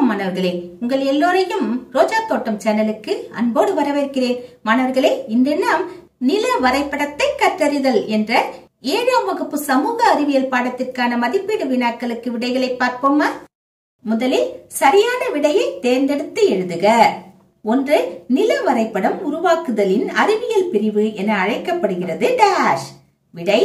வணக்கம் மாணவர்களே உங்கள் எல்லோரையும் ரோஜா தோட்டம் சேனலுக்கு அன்போடு வரவேற்கிறேன் மாணவர்களே இன்று நாம் நில வரைபடத்தை கற்றறிதல் என்ற ஏழாம் வகுப்பு சமூக அறிவியல் பாடத்திற்கான மதிப்பீடு வினாக்களுக்கு விடைகளை பார்ப்போமா முதலில் சரியான விடையை தேர்ந்தெடுத்து எழுதுக ஒன்று நில வரைபடம் உருவாக்குதலின் அறிவியல் பிரிவு என அழைக்கப்படுகிறது டேஷ் விடை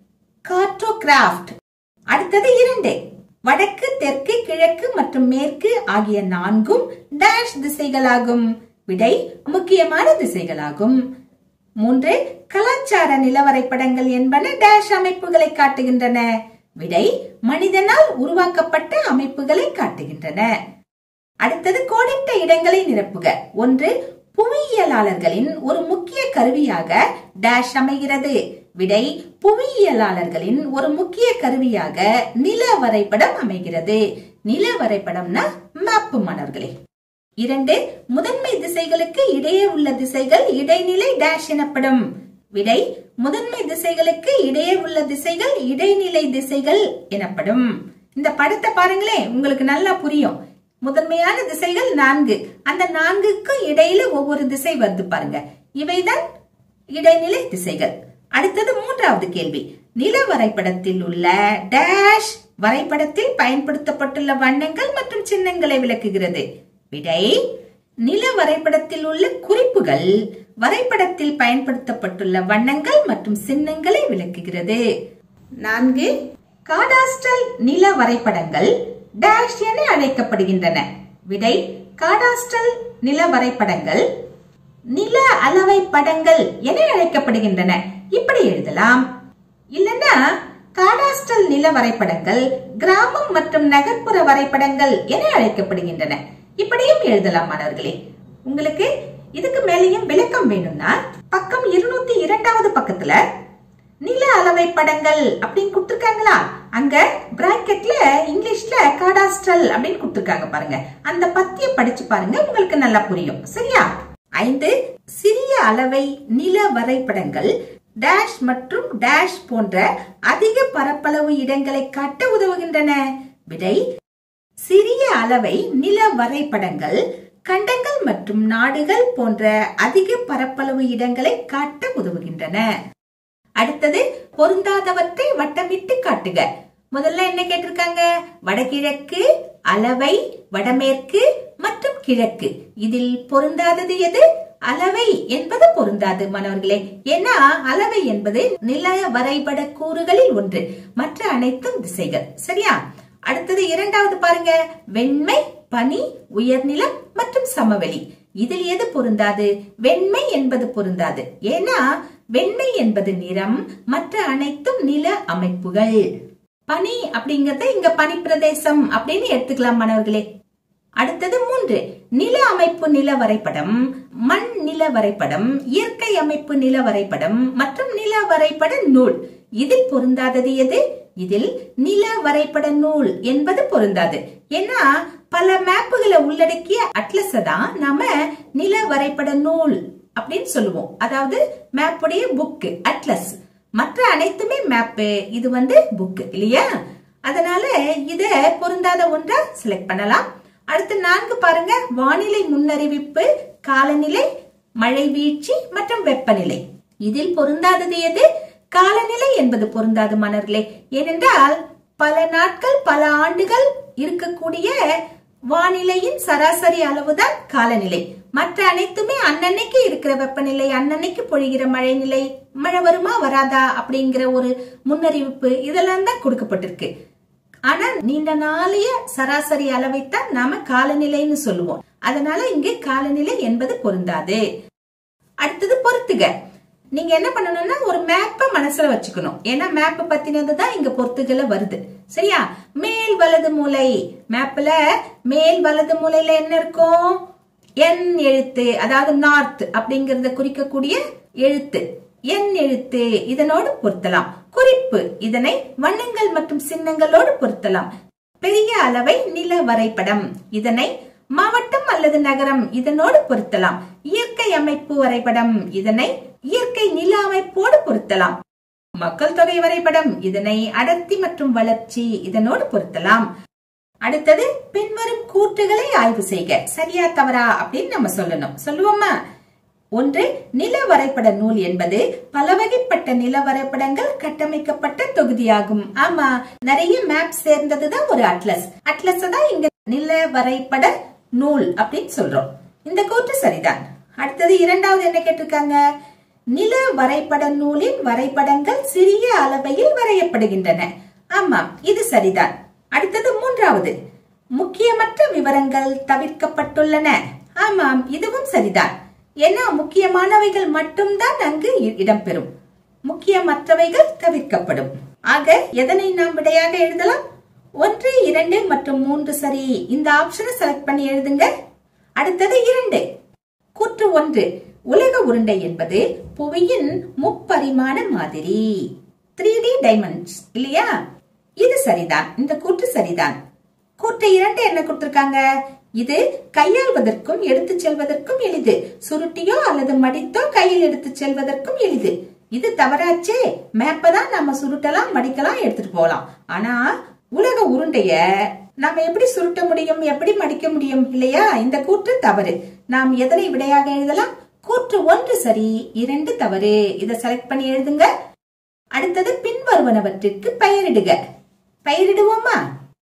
கார்டோகிராஃப்ட் அடுத்தது இரண்டு வடக்கு தெற்கு கிழக்கு மற்றும் மேற்கு ஆகிய நான்கும் டேஷ் திசைகளாகும் விடை முக்கியமான திசைகளாகும் மூன்று கலாச்சார நிலவரைபடங்கள் என்பன டேஷ் அமைப்புகளை காட்டுகின்றன விடை மனிதனால் உருவாக்கப்பட்ட அமைப்புகளை காட்டுகின்றன அடுத்தது கோடிட்ட இடங்களை நிரப்புக ஒன்று புவியியலாளர்களின் ஒரு முக்கிய கருவியாக டேஷ் அமைகிறது விடை புவியியலாளர்களின் ஒரு முக்கிய கருவியாக நில வரைபடம் அமைகிறது நில வரைபடம்னா மேப்பு மாணவர்களே இரண்டு முதன்மை திசைகளுக்கு இடையே உள்ள திசைகள் இடைநிலை டேஷ் எனப்படும் விடை முதன்மை திசைகளுக்கு இடையே உள்ள திசைகள் இடைநிலை திசைகள் எனப்படும் இந்த படத்தை பாருங்களேன் உங்களுக்கு நல்லா புரியும் முதன்மையான திசைகள் நான்கு அந்த நான்குக்கும் இடையில ஒவ்வொரு திசை வருது பாருங்க இவைதான் இடைநிலை திசைகள் அடுத்தது மூன்றாவது கேள்வி நில வரைபடத்தில் உள்ள டேஷ் வரைபடத்தில் பயன்படுத்தப்பட்டுள்ள வண்ணங்கள் மற்றும் சின்னங்களை விளக்குகிறது விடை நில வரைபடத்தில் உள்ள குறிப்புகள் வரைபடத்தில் பயன்படுத்தப்பட்டுள்ள வண்ணங்கள் மற்றும் சின்னங்களை விளக்குகிறது நான்கு காடாஸ்டல் நில வரைபடங்கள் டேஷ் என அழைக்கப்படுகின்றன விடை காடாஸ்டல் நில வரைபடங்கள் நில அளவை படங்கள் என அழைக்கப்படுகின்றன இப்படி எழுதலாம் இல்லனா காடாஸ்டல் நில வரைபடங்கள் கிராமம் மற்றும் நகர்ப்புற வரைபடங்கள் என அழைக்கப்படுகின்றன இப்படியும் எழுதலாம் மாணவர்களே உங்களுக்கு இதுக்கு மேலேயும் விளக்கம் வேணும்னா பக்கம் இருநூத்தி இரண்டாவது பக்கத்துல நில அளவை படங்கள் அப்படின்னு கொடுத்திருக்காங்களா அங்க பிராக்கெட்ல இங்கிலீஷ்ல காடாஸ்டல் அப்படின்னு கொடுத்திருக்காங்க பாருங்க அந்த பத்திய படிச்சு பாருங்க உங்களுக்கு நல்லா புரியும் சரியா ஐந்து சிறிய அளவை நில வரைபடங்கள் டேஷ் மற்றும் டேஷ் போன்ற அதிக பரப்பளவு இடங்களை காட்ட உதவுகின்றன விடை சிறிய அளவை நில வரைபடங்கள் கண்டங்கள் மற்றும் நாடுகள் போன்ற அதிக பரப்பளவு இடங்களை காட்ட உதவுகின்றன அடுத்தது பொருந்தாதவற்றை வட்டமிட்டு காட்டுக முதல்ல என்ன கேட்டிருக்காங்க வடகிழக்கு அளவை வடமேற்கு மற்றும் கிழக்கு இதில் பொருந்தாதது எது அளவை என்பது பொருந்தாது மாணவர்களே ஏன்னா அளவை என்பது நில வரைபட கூறுகளில் ஒன்று மற்ற அனைத்தும் திசைகள் சரியா அடுத்தது இரண்டாவது பாருங்க வெண்மை பனி உயர்நிலம் மற்றும் சமவெளி இதில் எது பொருந்தாது வெண்மை என்பது பொருந்தாது ஏன்னா வெண்மை என்பது நிறம் மற்ற அனைத்தும் நில அமைப்புகள் பனி அப்படிங்கறத இங்க பனி பிரதேசம் அப்படின்னு எடுத்துக்கலாம் மாணவர்களே அடுத்தது மூன்று நில அமைப்பு நில வரைபடம் மண் நில வரைபடம் இயற்கை அமைப்பு நில வரைபடம் மற்றும் நில வரைபட நூல் இதில் பொருந்தாதது எது இதில் நில வரைபட நூல் என்பது பொருந்தாது ஏன்னா பல மேப்புகளை உள்ளடக்கிய அட்லஸ தான் நாம நில வரைபட நூல் அப்படின்னு சொல்லுவோம் அதாவது மேப்புடைய புக் அட்லஸ் மற்ற அனைத்துமே மேப்பு இது வந்து புக் இல்லையா அதனால இத பொருந்தாத ஒன்றா செலக்ட் பண்ணலாம் அடுத்து நான்கு பாருங்க வானிலை முன்னறிவிப்பு காலநிலை மழை வீழ்ச்சி மற்றும் வெப்பநிலை இதில் பொருந்தாதது எது காலநிலை என்பது பொருந்தாது மணர்களே ஏனென்றால் பல நாட்கள் பல ஆண்டுகள் இருக்கக்கூடிய வானிலையின் சராசரி அளவுதான் காலநிலை மற்ற அனைத்துமே அன்னன்னைக்கு இருக்கிற வெப்பநிலை அன்னன்னைக்கு பொழிகிற மழை நிலை மழை வருமா வராதா அப்படிங்கிற ஒரு முன்னறிவிப்பு இதெல்லாம் தான் கொடுக்கப்பட்டிருக்கு ஆனா நீண்ட நாளைய சராசரி அளவைத்தான் நாம காலநிலைன்னு சொல்லுவோம் அதனால இங்கு காலநிலை என்பது பொருந்தாது அடுத்தது பொறுத்துக நீங்க என்ன பண்ணணும்னா ஒரு மேப்ப மனசுல வச்சுக்கணும் ஏன்னா மேப் பத்தினது தான் இங்க பொறுத்துகளை வருது சரியா மேல் வலது மூலை மேப்ல மேல் வலது மூலையில என்ன இருக்கும் என் எழுத்து அதாவது நார்த் அப்படிங்கறத குறிக்கக்கூடிய எழுத்து என் எழுத்து இதனோடு பொருத்தலாம் குறிப்பு இதனை வண்ணங்கள் மற்றும் சின்னங்களோடு பொருத்தலாம் பெரிய அளவை நில வரைபடம் இதனை மாவட்டம் அல்லது நகரம் இதனோடு பொருத்தலாம் இயற்கை அமைப்பு வரைபடம் இதனை இயற்கை நில அமைப்போடு பொருத்தலாம் மக்கள் தொகை வரைபடம் இதனை அடர்த்தி மற்றும் வளர்ச்சி இதனோடு பொருத்தலாம் அடுத்தது பின்வரும் கூற்றுகளை ஆய்வு செய்க சரியா தவறா அப்படின்னு நம்ம சொல்லணும் சொல்லுவோமா ஒன்று நில வரைபட நூல் என்பது பல வகைப்பட்ட நில வரைபடங்கள் கட்டமைக்கப்பட்ட தொகுதியாகும் ஆமா நிறைய மேப் சேர்ந்ததுதான் ஒரு அட்லஸ் அட்லஸ் தான் இங்க நில வரைபட நூல் அப்படின்னு சொல்றோம் இந்த கூற்று சரிதான் அடுத்தது இரண்டாவது என்ன கேட்டிருக்காங்க நில வரைபட நூலின் வரைபடங்கள் சிறிய அளவையில் வரையப்படுகின்றன ஆமாம் இது சரிதான் அடுத்தது மூன்றாவது முக்கியமற்ற விவரங்கள் தவிர்க்கப்பட்டுள்ளன ஆமாம் இதுவும் சரிதான் ஏன்னா முக்கியமானவைகள் மட்டும்தான் அங்கு இ- இடம்பெறும் முக்கியமற்றவைகள் தவிர்க்கப்படும் ஆக எதனை நாம் விடையாக எழுதலாம் ஒன்று இரண்டு மற்றும் மூன்று சரி இந்த ஆப்ஷனை செலக்ட் பண்ணி எழுதுங்க அடுத்தது இரண்டு கூற்று ஒன்று உலக உருண்டை என்பது புவியின் முப்பரிமாண மாதிரி த்ரீ டி டைமண்ட்ஸ் இல்லையா இது சரிதான் இந்த கூற்று சரிதான் கூற்று இரண்டு என்ன கொடுத்திருக்காங்க இது கையாள்வதற்கும் எடுத்துச் செல்வதற்கும் எளிது சுருட்டியோ அல்லது மடித்தோ கையில் எடுத்துச் செல்வதற்கும் எளிது இது தவறாச்சே மேப்பை தான் நம்ம சுருட்டலாம் மடிக்கலாம் எடுத்துட்டு போகலாம் ஆனா உலக உருண்டைய நாம எப்படி சுருட்ட முடியும் எப்படி மடிக்க முடியும் இல்லையா இந்த கூற்று தவறு நாம் எதனை விடையாக எழுதலாம் கூற்று ஒன்று சரி இரண்டு தவறு இதை செலக்ட் பண்ணி எழுதுங்க அடுத்தது பின்வருவனவற்றிற்கு பெயரிடுக பெயரிடுவோமா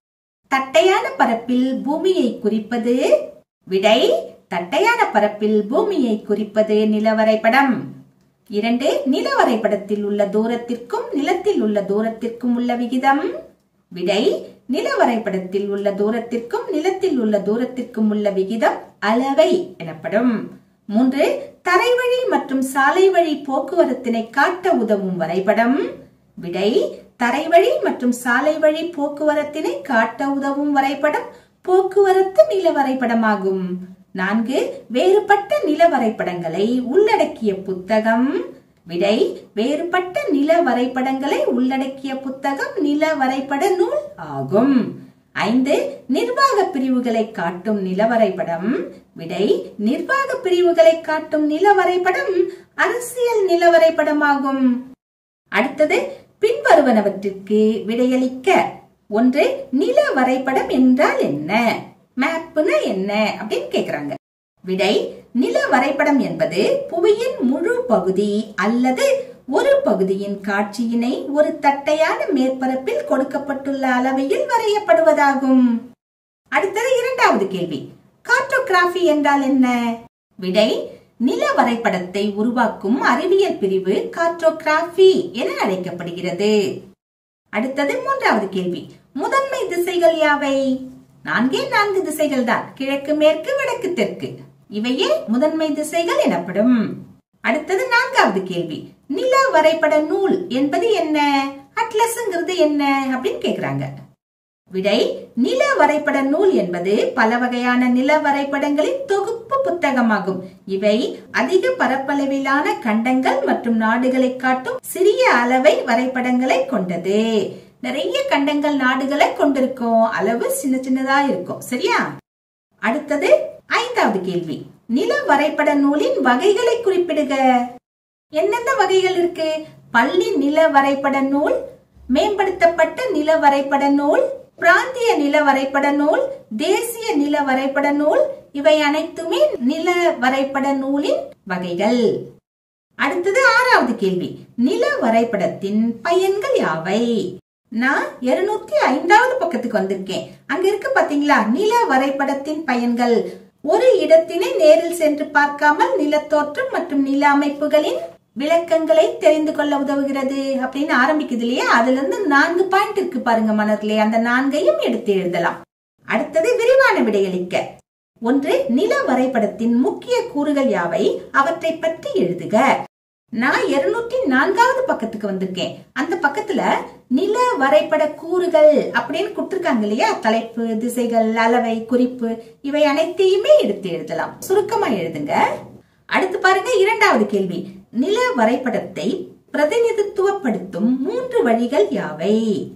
தட்டையான பரப்பில் பூமியை குறிப்பது விடை தட்டையான பரப்பில் பூமியை குறிப்பது நிலவரைபடம் இரண்டு நிலவரைபடத்தில் உள்ள தூரத்திற்கும் நிலத்தில் உள்ள தூரத்திற்கும் உள்ள விகிதம் விடை நிலவரைபடத்தில் உள்ள தூரத்திற்கும் நிலத்தில் உள்ள தூரத்திற்கும் உள்ள விகிதம் அளவை எனப்படும் மூன்று தரைவழி மற்றும் சாலை வழி போக்குவரத்தினை காட்ட உதவும் வரைபடம் விடை தரைவழி மற்றும் சாலை வழி போக்குவரத்தினை காட்ட உதவும் வரைபடம் போக்குவரத்து நில வரைபடமாகும் நான்கு வேறுபட்ட நில வரைபடங்களை உள்ளடக்கிய புத்தகம் விடை வேறுபட்ட நில வரைபடங்களை உள்ளடக்கிய புத்தகம் நில வரைபட நூல் ஆகும் ஐந்து நிர்வாக பிரிவுகளை காட்டும் நில வரைபடம் விடை நிர்வாக பிரிவுகளை காட்டும் நில வரைபடம் அரசியல் நில வரைபடமாகும் அடுத்தது பின்வருவனவற்றிற்கு விடையளிக்க ஒன்று நில வரைபடம் என்றால் என்ன மேப்னா என்ன அப்படின்னு கேக்குறாங்க விடை நில வரைபடம் என்பது புவியின் முழு பகுதி அல்லது ஒரு பகுதியின் காட்சியினை ஒரு தட்டையான மேற்பரப்பில் கொடுக்கப்பட்டுள்ள அளவையில் வரையப்படுவதாகும் அடுத்தது இரண்டாவது கேள்வி கார்டோகிராஃபி என்றால் என்ன விடை நில வரைபடத்தை உருவாக்கும் அறிவியல் பிரிவு கார்டோகிராஃபி என அழைக்கப்படுகிறது அடுத்தது மூன்றாவது கேள்வி முதன்மை திசைகள் யாவை நான்கே நான்கு திசைகள் தான் கிழக்கு மேற்கு வடக்கு தெற்கு இவையே முதன்மை திசைகள் எனப்படும் அடுத்தது நான்காவது கேள்வி நில வரைபட நூல் என்பது என்ன அட்லஸ்ங்கிறது என்ன அப்படின்னு கேக்குறாங்க விடை நில வரைபட நூல் என்பது பல வகையான நில வரைபடங்களின் தொகுப்பு புத்தகமாகும் இவை அதிக பரப்பளவிலான கண்டங்கள் மற்றும் நாடுகளை காட்டும் சிறிய அளவை வரைபடங்களை கொண்டது நிறைய கண்டங்கள் நாடுகளை கொண்டிருக்கும் அளவு சின்ன சின்னதா இருக்கும் சரியா அடுத்தது ஐந்தாவது கேள்வி நில வரைபட நூலின் வகைகளை குறிப்பிடுக எந்தெந்த வகைகள் இருக்கு பள்ளி நில வரைபட நூல் மேம்படுத்தப்பட்ட நில வரைபட நூல் பிராந்திய நில வரைபட நூல் தேசிய நில வரைபட நூல் இவை அனைத்துமே நில வரைபட நூலின் வகைகள் அடுத்தது ஆறாவது கேள்வி நில வரைபடத்தின் பயன்கள் யாவை நான் இருநூத்தி ஐந்தாவது பக்கத்துக்கு வந்திருக்கேன் அங்க இருக்கு பாத்தீங்களா நில வரைபடத்தின் பயன்கள் ஒரு இடத்தினை நேரில் சென்று பார்க்காமல் நிலத்தோற்றம் மற்றும் நில அமைப்புகளின் விளக்கங்களை தெரிந்து கொள்ள உதவுகிறது அப்படின்னு ஆரம்பிக்குது இல்லையா அதுல இருந்து நான்கு பாயிண்ட் இருக்கு பாருங்க மனர்களே அந்த நான்கையும் எடுத்து எழுதலாம் அடுத்தது விரிவான விடையளிக்க ஒன்று நில வரைபடத்தின் முக்கிய கூறுகள் யாவை அவற்றை பற்றி எழுதுக நான் இருநூற்றி நான்காவது பக்கத்துக்கு வந்திருக்கேன் அந்த பக்கத்துல நில வரைபட கூறுகள் அப்படின்னு கொடுத்திருக்காங்க இல்லையா தலைப்பு திசைகள் அளவை குறிப்பு இவை அனைத்தையுமே எடுத்து எழுதலாம் சுருக்கமா எழுதுங்க அடுத்து பாருங்க இரண்டாவது கேள்வி நில வரைபடத்தை பிரதிநிதித்துவப்படுத்தும் மூன்று வழிகள் யாவை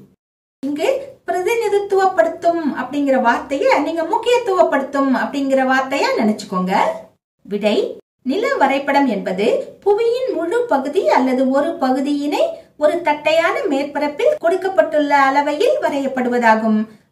இங்கு பிரதிநிதித்துவப்படுத்தும் அப்படிங்கிற வார்த்தைய நீங்க முக்கியத்துவப்படுத்தும் அப்படிங்கிற வார்த்தையா நினைச்சுக்கோங்க விடை நில வரைபடம் என்பது புவியின் முழு பகுதி அல்லது ஒரு பகுதியினை ஒரு தட்டையான மேற்பரப்பில் கொடுக்கப்பட்டுள்ள அளவையில் வரையப்படுவதாகும்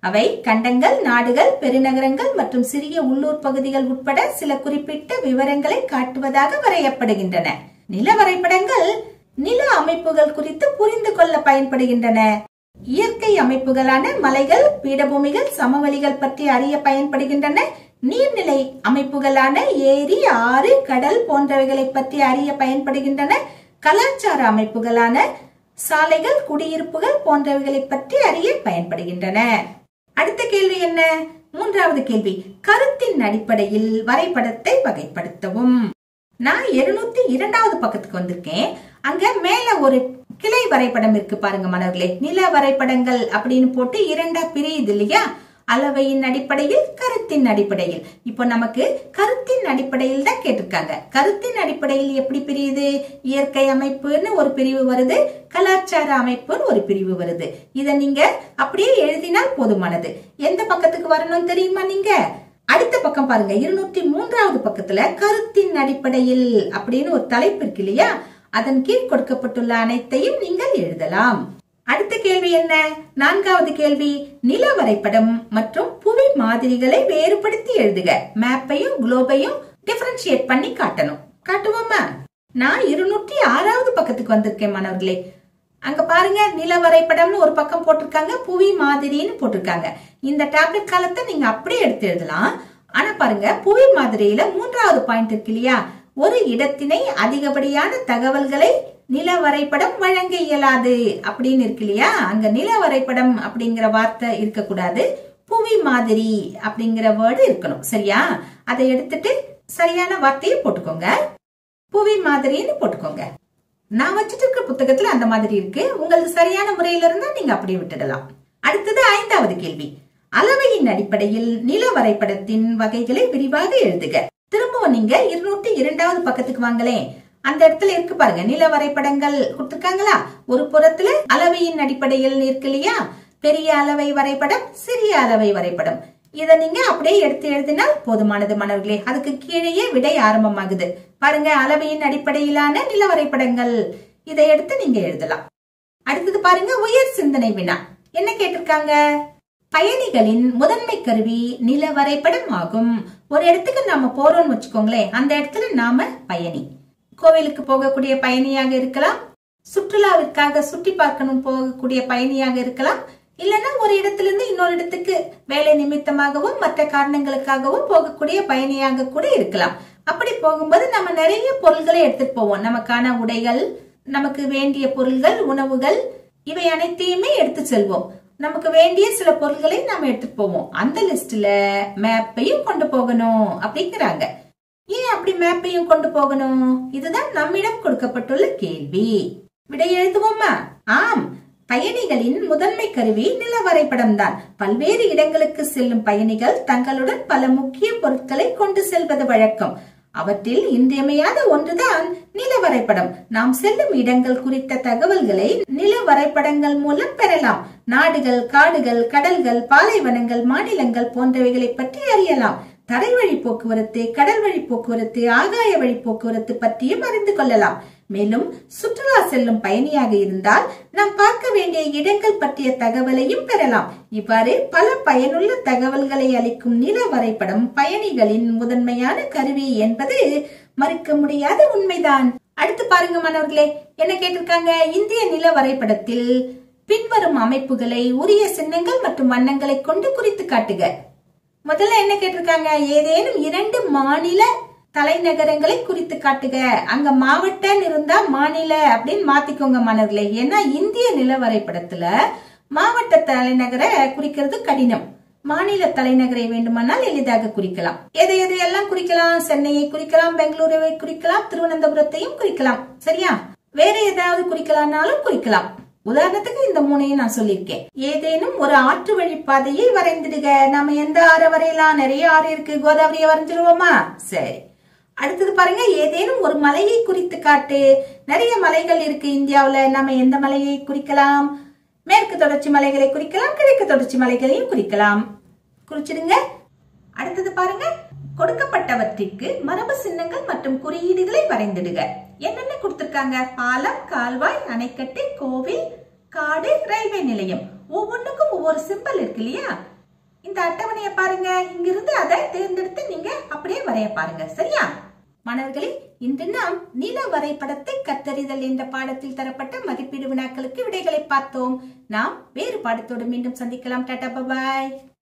அவை கண்டங்கள் நாடுகள் பெருநகரங்கள் மற்றும் சிறிய உள்ளூர் பகுதிகள் உட்பட சில குறிப்பிட்ட விவரங்களை காட்டுவதாக வரையப்படுகின்றன நில வரைபடங்கள் நில அமைப்புகள் குறித்து புரிந்து கொள்ள பயன்படுகின்றன இயற்கை அமைப்புகளான மலைகள் பீடபூமிகள் சமவெளிகள் பற்றி அறிய பயன்படுகின்றன நீர்நிலை அமைப்புகளான ஏரி ஆறு கடல் போன்றவைகளை பற்றி அறிய பயன்படுகின்றன கலாச்சார அமைப்புகளான சாலைகள் குடியிருப்புகள் போன்றவைகளை பற்றி அறிய பயன்படுகின்றன அடுத்த கேள்வி என்ன மூன்றாவது கேள்வி கருத்தின் அடிப்படையில் வரைபடத்தை வகைப்படுத்தவும் நான் இருநூத்தி இரண்டாவது பக்கத்துக்கு வந்திருக்கேன் அங்க மேல ஒரு கிளை வரைபடம் இருக்கு பாருங்க மலர்களே நில வரைபடங்கள் அப்படின்னு போட்டு இரண்டா பிரியுது இல்லையா அளவையின் அடிப்படையில் கருத்தின் அடிப்படையில் இப்போ நமக்கு கருத்தின் அடிப்படையில் தான் கேட்டிருக்காங்க கருத்தின் அடிப்படையில் எப்படி பிரியுது இயற்கை அமைப்புன்னு ஒரு பிரிவு வருது கலாச்சார அமைப்புன்னு ஒரு பிரிவு வருது இத நீங்க அப்படியே எழுதினால் போதுமானது எந்த பக்கத்துக்கு வரணும் தெரியுமா நீங்க அடுத்த பக்கம் பாருங்க இருநூற்றி மூன்றாவது பக்கத்துல கருத்தின் அடிப்படையில் அப்படின்னு ஒரு தலைப்பு இருக்கு இல்லையா அதன் கீழ் கொடுக்கப்பட்டுள்ள அனைத்தையும் நீங்கள் எழுதலாம் அடுத்த கேள்வி என்ன நான்காவது கேள்வி நில வரைபடம் மற்றும் புவி மாதிரிகளை வேறுபடுத்தி எழுதுக மேப்பையும் குளோபையும் டிஃபரன்ஷியேட் பண்ணி காட்டணும் காட்டுவோமா நான் இருநூற்றி ஆறாவது பக்கத்துக்கு வந்திருக்கேன் மாணவர்களே அங்க பாருங்க நில வரைபடம்னு ஒரு பக்கம் போட்டிருக்காங்க புவி மாதிரின்னு போட்டிருக்காங்க இந்த டேப்லெட் காலத்தை நீங்க அப்படியே எடுத்து எழுதலாம் ஆனா பாருங்க புவி மாதிரியில மூன்றாவது பாயிண்ட் இருக்கு இல்லையா ஒரு இடத்தினை அதிகப்படியான தகவல்களை நில வரைபடம் வழங்க இயலாது அப்படின்னு இருக்கு இல்லையா அங்க நில வரைபடம் அப்படிங்கிற வார்த்தை இருக்கக்கூடாது புவி மாதிரி அப்படிங்கிற வேர்டு இருக்கணும் சரியா அதை எடுத்துட்டு சரியான வார்த்தையை போட்டுக்கோங்க புவி மாதிரின்னு போட்டுக்கோங்க நான் வச்சிட்டு இருக்க புத்தகத்துல அந்த மாதிரி இருக்கு உங்களுக்கு சரியான முறையில இருந்தா நீங்க அப்படியே விட்டுடலாம் அடுத்தது ஐந்தாவது கேள்வி அளவையின் அடிப்படையில் நில வரைபடத்தின் வகைகளை விரிவாக எழுதுக திரும்பவும் நீங்க இருநூத்தி இரண்டாவது பக்கத்துக்கு வாங்களேன் அந்த இடத்துல இருக்கு பாருங்க நில வரைபடங்கள் கொடுத்திருக்காங்களா ஒரு புறத்துல அளவையின் அடிப்படையில் இருக்கு இல்லையா பெரிய அளவை வரைபடம் சிறிய அளவை வரைபடம் இத நீங்க அப்படியே எடுத்து எழுதினால் போதுமானது மாணவர்களே அதுக்கு கீழேயே விடை ஆரம்பமாகுது பாருங்க அளவையின் அடிப்படையிலான நில வரைபடங்கள் இதை எடுத்து நீங்க எழுதலாம் அடுத்தது பாருங்க உயர் சிந்தனை வினா என்ன கேட்டிருக்காங்க பயணிகளின் முதன்மை கருவி நில வரைபடம் ஆகும் ஒரு இடத்துக்கு நாம போறோம்னு வச்சுக்கோங்களேன் அந்த இடத்துல நாம பயணி கோவிலுக்கு போகக்கூடிய பயணியாக இருக்கலாம் சுற்றுலாவிற்காக சுற்றி பார்க்கணும் போகக்கூடிய பயணியாக இருக்கலாம் இல்லைன்னா ஒரு இடத்துல இருந்து இன்னொரு இடத்துக்கு வேலை நிமித்தமாகவும் மற்ற காரணங்களுக்காகவும் போகக்கூடிய பயணியாக கூட இருக்கலாம் அப்படி போகும்போது நம்ம நிறைய பொருள்களை எடுத்துட்டு போவோம் நமக்கான உடைகள் நமக்கு வேண்டிய பொருள்கள் உணவுகள் இவை அனைத்தையுமே எடுத்து செல்வோம் நமக்கு வேண்டிய சில பொருள்களை நம்ம எடுத்துட்டு போவோம் அந்த லிஸ்ட்ல மேப்பையும் கொண்டு போகணும் அப்படிங்கிறாங்க ஏன் அப்படி மேப்பையும் கொண்டு போகணும் இதுதான் நம்மிடம் கொடுக்கப்பட்டுள்ள கேள்வி விடை எழுதுவோமா ஆம் பயணிகளின் முதன்மை கருவி நில வரைபடம் தான் பல்வேறு இடங்களுக்கு செல்லும் பயணிகள் தங்களுடன் பல முக்கிய பொருட்களை கொண்டு செல்வது வழக்கம் அவற்றில் இன்றியமையாத ஒன்றுதான் நில வரைபடம் நாம் செல்லும் இடங்கள் குறித்த தகவல்களை நில வரைபடங்கள் மூலம் பெறலாம் நாடுகள் காடுகள் கடல்கள் பாலைவனங்கள் மாநிலங்கள் போன்றவைகளை பற்றி அறியலாம் தரைவழி போக்குவரத்து கடல் வழி போக்குவரத்து ஆகாய வழி போக்குவரத்து பற்றியும் அறிந்து கொள்ளலாம் மேலும் சுற்றுலா செல்லும் பயணியாக இருந்தால் நாம் பார்க்க வேண்டிய இடங்கள் பற்றிய தகவலையும் பெறலாம் இவ்வாறு பல பயனுள்ள தகவல்களை அளிக்கும் நில வரைபடம் பயணிகளின் முதன்மையான கருவி என்பது மறுக்க முடியாத உண்மைதான் அடுத்து பாருங்க மாணவர்களே என்ன கேட்டிருக்காங்க இந்திய நில வரைபடத்தில் பின்வரும் அமைப்புகளை உரிய சின்னங்கள் மற்றும் வண்ணங்களை கொண்டு குறித்து காட்டுக முதல்ல என்ன கேட்டிருக்காங்க ஏதேனும் இரண்டு மாநில தலைநகரங்களை குறித்து காட்டுக அங்க மாவட்டம் இருந்தா மாநில அப்படின்னு மாத்திக்கோங்க மாணவர்களே ஏன்னா இந்திய நில வரைபடத்துல மாவட்ட தலைநகரை குறிக்கிறது கடினம் மாநில தலைநகரை வேண்டுமானால் எளிதாக குறிக்கலாம் எதை எதை எல்லாம் குறிக்கலாம் சென்னையை குறிக்கலாம் பெங்களூருவை குறிக்கலாம் திருவனந்தபுரத்தையும் குறிக்கலாம் சரியா வேற ஏதாவது குறிக்கலாம்னாலும் குறிக்கலாம் உதாரணத்துக்கு இந்த மூணையும் நான் சொல்லியிருக்கேன் ஏதேனும் ஒரு ஆற்று வழி பாதையை வரைந்திடுக நம்ம எந்த ஆறு வரையலாம் நிறைய ஆறு இருக்கு கோதாவரியை வரைஞ்சிருவோமா சரி அடுத்தது பாருங்க ஏதேனும் ஒரு மலையை குறித்து காட்டு நிறைய மலைகள் இருக்கு இந்தியாவுல நம்ம எந்த மலையை குறிக்கலாம் மேற்கு தொடர்ச்சி மலைகளை குறிக்கலாம் கிழக்கு தொடர்ச்சி மலைகளையும் குறிக்கலாம் குறிச்சிடுங்க அடுத்தது பாருங்க கொடுக்கப்பட்டவற்றிற்கு மரபு சின்னங்கள் மற்றும் குறியீடுகளை வரைந்திடுக என்னென்ன கொடுத்திருக்காங்க பாலம் கால்வாய் அணைக்கட்டு கோவில் காடு ரயில்வே நிலையம் ஒவ்வொன்றுக்கும் ஒவ்வொரு சிம்பல் இருக்கு இல்லையா இந்த அட்டவணையை பாருங்க இங்கிருந்து அதை தேர்ந்தெடுத்து நீங்க அப்படியே வரைய பாருங்க சரியா மாணவர்களே இன்று நாம் நில வரைபடத்தை கத்தறிதல் என்ற பாடத்தில் தரப்பட்ட மதிப்பீடு வினாக்களுக்கு விடைகளை பார்த்தோம் நாம் வேறு பாடத்தோடு மீண்டும் சந்திக்கலாம் டாடா பபாய்